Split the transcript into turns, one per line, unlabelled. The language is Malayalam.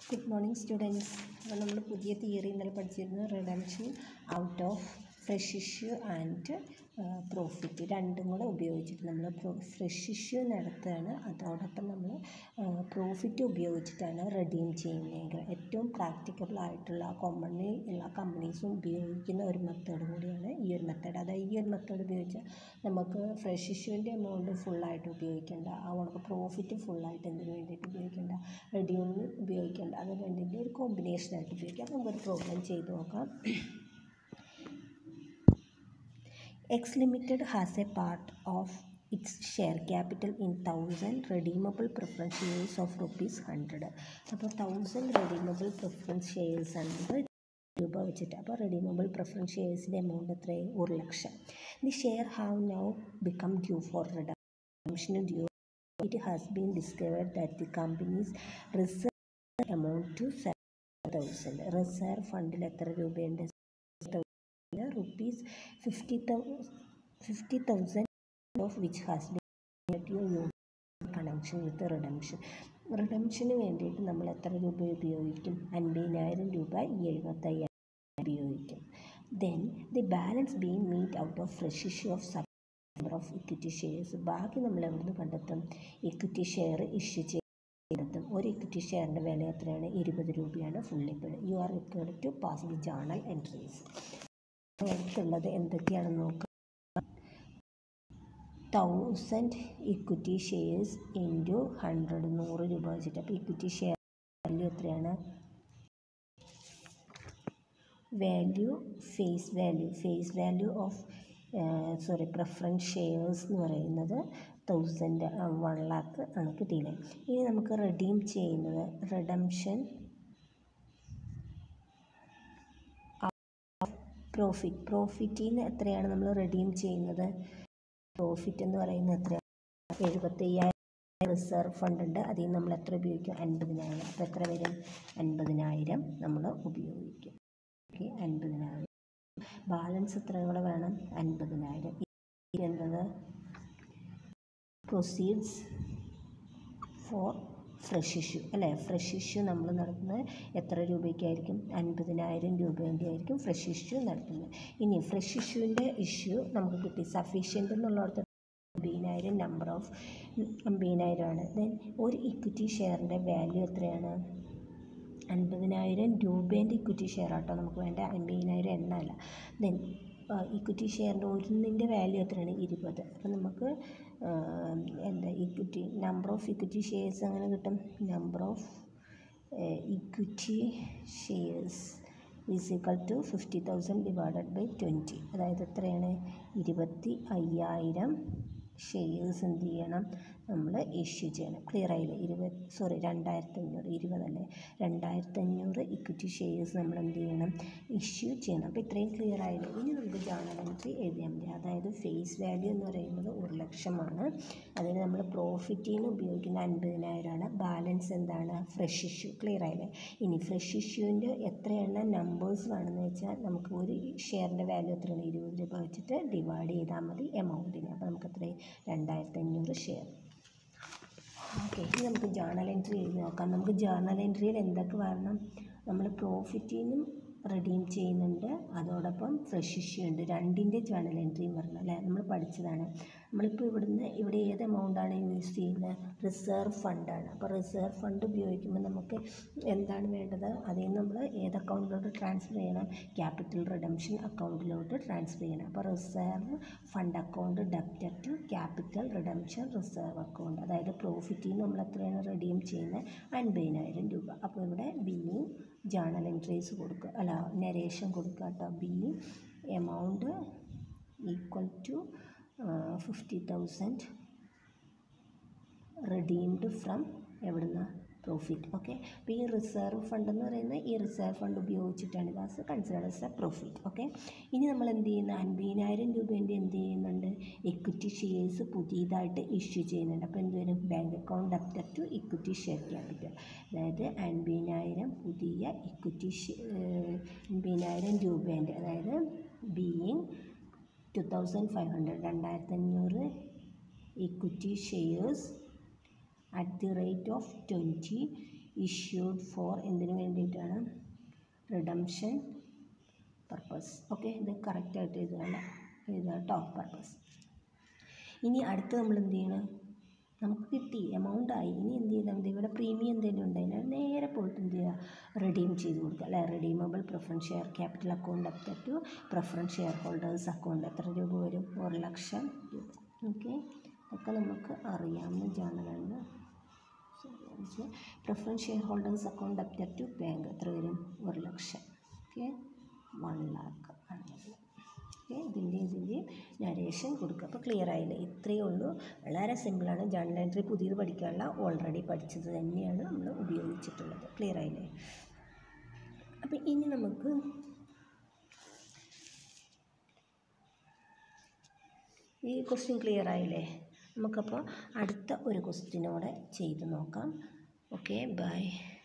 ഗുഡ് മോർണിംഗ് സ്റ്റുഡൻസ് അപ്പോൾ നമ്മൾ പുതിയ തിയറി ഇന്നലെ പഠിച്ചിരുന്നു redemption out of fresh issue and profit രണ്ടും കൂടെ ഉപയോഗിച്ചിട്ട് നമ്മൾ ഫ്രഷ് ഇഷ്യൂ നടത്തുകയാണ് അതോടൊപ്പം നമ്മൾ പ്രോഫിറ്റ് ഉപയോഗിച്ചിട്ടാണ് റെഡീം ചെയ്യുന്നതെങ്കിൽ ഏറ്റവും പ്രാക്ടിക്കബിൾ ആയിട്ടുള്ള കോമൺലി എല്ലാ കമ്പനീസും ഉപയോഗിക്കുന്ന ഒരു മെത്തേഡ് കൂടിയാണ് ഈ ഒരു മെത്തേഡ് അതായത് ഈ ഒരു മെത്തേഡ് ഉപയോഗിച്ചാൽ നമുക്ക് ഫ്രഷ് ഇഷ്യൂവിൻ്റെ എമൗണ്ട് ഫുള്ളായിട്ട് ഉപയോഗിക്കേണ്ട അതുകൊണ്ട് പ്രോഫിറ്റ് ഫുള്ളായിട്ട് എന്തിനു വേണ്ടിയിട്ട് ഉപയോഗിക്കേണ്ട റെഡ്യൂമിന് ഉപയോഗിക്കേണ്ട അത് രണ്ടിൻ്റെ ഒരു കോമ്പിനേഷനായിട്ട് ഉപയോഗിക്കാം അപ്പോൾ നമുക്കൊരു പ്രോബ്ലം ചെയ്ത് നോക്കാം X Limited has a part of its share capital in 1000 redeemable preference shares of rupees 100 അപ്പോൾ തൗസൻഡ് റെഡീമബിൾ പ്രിഫറൻസ് ഷെയർസ് ആണ് രൂപ വെച്ചിട്ട് അപ്പോൾ റെഡീമബിൾ പ്രിഫറൻസ് ഷെയർസിൻ്റെ എമൗണ്ട് എത്രയായി ഒരു lakh the share have now become due for redemption due it has been discovered that the company's reserve amount to seven thousand reserve ഫണ്ടിൽ എത്ര രൂപയുണ്ട് rupees 50,000 of which has been your connection with redemption റിഡംഷന് വേണ്ടിയിട്ട് നമ്മൾ എത്ര രൂപ ഉപയോഗിക്കും അൻപതിനായിരം രൂപ ഈ എഴുപത്തയ്യായിരം ഉപയോഗിക്കും then the balance being met out of fresh issue of sub number of equity shares ബാക്കി നമ്മൾ എവിടുന്ന് കണ്ടെത്തും ഇക്വിറ്റി ഷെയർ ഇഷ്യൂ ചെയ്തെത്തും ഒരു ഇക്വിറ്റി ഷെയറിൻ്റെ വില എത്രയാണ് ഇരുപത് രൂപയാണ് fully paid you are required to pass the journal entries അടുത്തുള്ളത് എന്തൊക്കെയാണെന്ന് നോക്കുക thousand equity shares into hundred നൂറ് രൂപ വെച്ചിട്ട് അപ്പോൾ ഇക്വിറ്റി ഷെയർ വാല്യൂ എത്രയാണ് value face value face value of sorry preference shares എന്ന് പറയുന്നത് തൗസൻഡ് വൺ ലാക്ക് ആണ് കിട്ടിയില്ലേ ഇനി നമുക്ക് റെഡീം ചെയ്യുന്നത് റിഡംഷൻ പ്രോഫിറ്റ് പ്രോഫിറ്റിൽ നിന്ന് എത്രയാണ് നമ്മൾ റെഡീം ചെയ്യുന്നത് പ്രോഫിറ്റ് എന്ന് പറയുന്നത് എത്രയാണ് എഴുപത്തയ്യായിരം റിസർവ് ഫണ്ട് ഉണ്ട് അതിൽ നിന്ന് നമ്മൾ എത്ര ഉപയോഗിക്കും അൻപതിനായിരം അപ്പോൾ എത്ര വരും അൻപതിനായിരം നമ്മൾ ഉപയോഗിക്കും ഓക്കെ അൻപതിനായിരം ബാലൻസ് എത്ര കൂടെ വേണം അൻപതിനായിരം എന്നത് പ്രൊസീഡ്സ് ഫോർ ഫ്രഷ് ഇഷ്യൂ അല്ലേ ഫ്രഷ് ഇഷ്യൂ നമ്മൾ നടത്തുന്നത് എത്ര രൂപയ്ക്കായിരിക്കും അൻപതിനായിരം രൂപേൻ്റെ ആയിരിക്കും ഫ്രഷ് ഇഷ്യൂ നടത്തുന്നത് ഇനി ഫ്രഷ് ഇഷ്യൂവിൻ്റെ ഇഷ്യൂ നമുക്ക് കിട്ടി സഫീഷ്യൻ്റ് എന്നുള്ളിടത്ത് അമ്പതിനായിരം നമ്പർ ഓഫ് അമ്പതിനായിരമാണ് ദെൻ ഒരു ഇക്വിറ്റി ഷെയറിൻ്റെ വാല്യൂ എത്രയാണ് അൻപതിനായിരം രൂപേൻ്റെ ഇക്വിറ്റി ഷെയർ ആട്ടോ നമുക്ക് വേണ്ട അൻപതിനായിരം എണ്ണ അല്ല ദെൻ ഇക്വിറ്റി ഷെയറിൻ്റെ ഒന്നിൻ്റെ വാല്യൂ എത്രയാണ് ഇരുപത് അപ്പോൾ നമുക്ക് എന്താ equity number of equity shares അങ്ങനെ കിട്ടും number of equity shares is equal to fifty thousand divided by twenty അതായത് എത്രയാണ് ഇരുപത്തി അയ്യായിരം ഷെയർസ് എന്ത് ചെയ്യണം നമ്മൾ ഇഷ്യൂ ചെയ്യണം ക്ലിയർ ആയില്ലേ ഇരുപത് സോറി രണ്ടായിരത്തി അഞ്ഞൂറ് ഇരുപതല്ലേ രണ്ടായിരത്തി അഞ്ഞൂറ് ഇക്വിറ്റി ഷെയർസ് നമ്മൾ എന്ത് ചെയ്യണം ഇഷ്യൂ ചെയ്യണം അപ്പോൾ ഇത്രയും ക്ലിയർ ആയില്ലേ ഇനി നമുക്ക് ജേണൽ എൻട്രി എഴുതിയാൽ മതി അതായത് ഫേസ് വാല്യൂ എന്ന് പറയുന്നത് ഒരു ലക്ഷമാണ് അതിന് നമ്മൾ പ്രോഫിറ്റിൽ നിന്ന് ഉപയോഗിക്കുന്ന അൻപതിനായിരമാണ് ബാലൻസ് എന്താണ് ഫ്രഷ് ഇഷ്യൂ ക്ലിയർ ആയില്ലേ ഇനി ഫ്രഷ് ഇഷ്യൂവിൻ്റെ എത്രയാണ് നമ്പേഴ്സ് വേണമെന്ന് വെച്ചാൽ നമുക്ക് ഒരു ഷെയറിൻ്റെ വാല്യൂ എത്രയാണ് ഇരുപത് രൂപ വെച്ചിട്ട് ഡിവൈഡ് ചെയ്താൽ മതി എമൗണ്ടിന് അപ്പോൾ നമുക്ക് എത്രയും രണ്ടായിരത്തി അഞ്ഞൂറ് ഷെയർ ഓക്കെ ഇനി നമുക്ക് ജേണൽ എൻട്രി എഴുതി നോക്കാം നമുക്ക് ജേണൽ എൻട്രിയിൽ എന്തൊക്കെ വരണം നമ്മൾ പ്രോഫിറ്റിൽ നിന്നും റെഡീം ചെയ്യുന്നുണ്ട് അതോടൊപ്പം ഫ്രഷ് ഇഷ്യൂ ഉണ്ട് രണ്ടിൻ്റെ ജേണൽ എൻട്രിയും വരണം അല്ലേ നമ്മൾ പഠിച്ചതാണ് നമ്മളിപ്പോൾ ഇവിടുന്ന് ഇവിടെ ഏത് എമൗണ്ടാണ് യൂസ് ചെയ്യുന്നത് റിസർവ് ഫണ്ടാണ് അപ്പോൾ റിസർവ് ഫണ്ട് ഉപയോഗിക്കുമ്പോൾ നമുക്ക് എന്താണ് വേണ്ടത് അതിൽ നിന്ന് നമ്മൾ ഏത് അക്കൗണ്ടിലോട്ട് ട്രാൻസ്ഫർ ചെയ്യണം ക്യാപിറ്റൽ റിഡംഷൻ അക്കൗണ്ടിലോട്ട് ട്രാൻസ്ഫർ ചെയ്യണം അപ്പോൾ reserve fund account debtor to capital redemption reserve account അതായത് പ്രോഫിറ്റിൽ നിന്ന് നമ്മൾ എത്രയാണ് റെഡീം ചെയ്യുന്നത് അൻപതിനായിരം രൂപ അപ്പോൾ ഇവിടെ ബിയും ജേണൽ എൻട്രീസ് കൊടുക്കുക അല്ല നരേഷൻ കൊടുക്കുക കേട്ടോ be amount equal to fifty thousand redeemed from എവിടുന്ന് പ്രോഫിറ്റ് ഓക്കെ അപ്പോൾ ഈ റിസർവ് ഫണ്ട് എന്ന് പറയുന്നത് ഈ റിസർവ് ഫണ്ട് ഉപയോഗിച്ചിട്ടാണ് ഇത് consider as a profit okay ഇനി നമ്മൾ എന്ത് ചെയ്യുന്ന അൻപതിനായിരം രൂപേൻ്റെ എന്ത് ചെയ്യുന്നുണ്ട് ഇക്വിറ്റി ഷെയർസ് പുതിയതായിട്ട് ഇഷ്യൂ ചെയ്യുന്നുണ്ട് അപ്പോൾ എന്ത് വരും bank account debtor to equity share capital അതായത് അൻപതിനായിരം പുതിയ ഇക്വിറ്റി അൻപതിനായിരം രൂപേൻ്റെ അതായത് being two thousand five hundred രണ്ടായിരത്തഞ്ഞൂറ് equity shares at the rate of 20 issued for എന്തിനു വേണ്ടിയിട്ടാണ് റിഡംഷൻ പർപ്പസ് ഓക്കെ ഇത് കറക്റ്റായിട്ട് എഴുതുകയാണ് എഴുതുക കേട്ടോ പർപ്പസ് ഇനി അടുത്ത് നമ്മൾ എന്ത് ചെയ്യണം നമുക്ക് കിട്ടി എമൗണ്ട് ആയി ഇനി എന്ത് ചെയ്താൽ മതി ഇവിടെ പ്രീമിയം എന്തെങ്കിലും ഉണ്ടെങ്കിൽ നേരെ പോയിട്ട് എന്ത് ചെയ്യുക റിഡീം ചെയ്ത് കൊടുക്കുക അല്ലെ redeemable preference share capital account up to preference share holders account എത്ര രൂപ വരും ഒരു ലക്ഷം രൂപ ഓക്കെ അതൊക്കെ നമുക്ക് അറിയാവുന്ന ജേണലാണ് preference share holders account up to bank എത്ര വരും ഒരു ലക്ഷം ഓക്കെ വൺ ലാക്ക് ആണെങ്കിൽ ഓക്കെ ഇതിൻ്റെ ഇതിൻ്റെയും നരേഷൻ കൊടുക്കുക അപ്പോൾ ക്ലിയർ ആയില്ലേ ഇത്രയേ ഉള്ളൂ വളരെ സിമ്പിളാണ് ജേണൽ എൻട്രി പുതിയത് പഠിക്കാനുള്ള ഓൾറെഡി പഠിച്ചത് തന്നെയാണ് നമ്മൾ ഉപയോഗിച്ചിട്ടുള്ളത് ക്ലിയർ ആയില്ലേ അപ്പം ഇനി നമുക്ക് ഈ ക്വസ്റ്റ്യൻ ക്ലിയർ ആയില്ലേ നമുക്കപ്പോൾ അടുത്ത ഒരു ക്വസ്റ്റ്യനോടെ ചെയ്ത് നോക്കാം ഓക്കെ ബൈ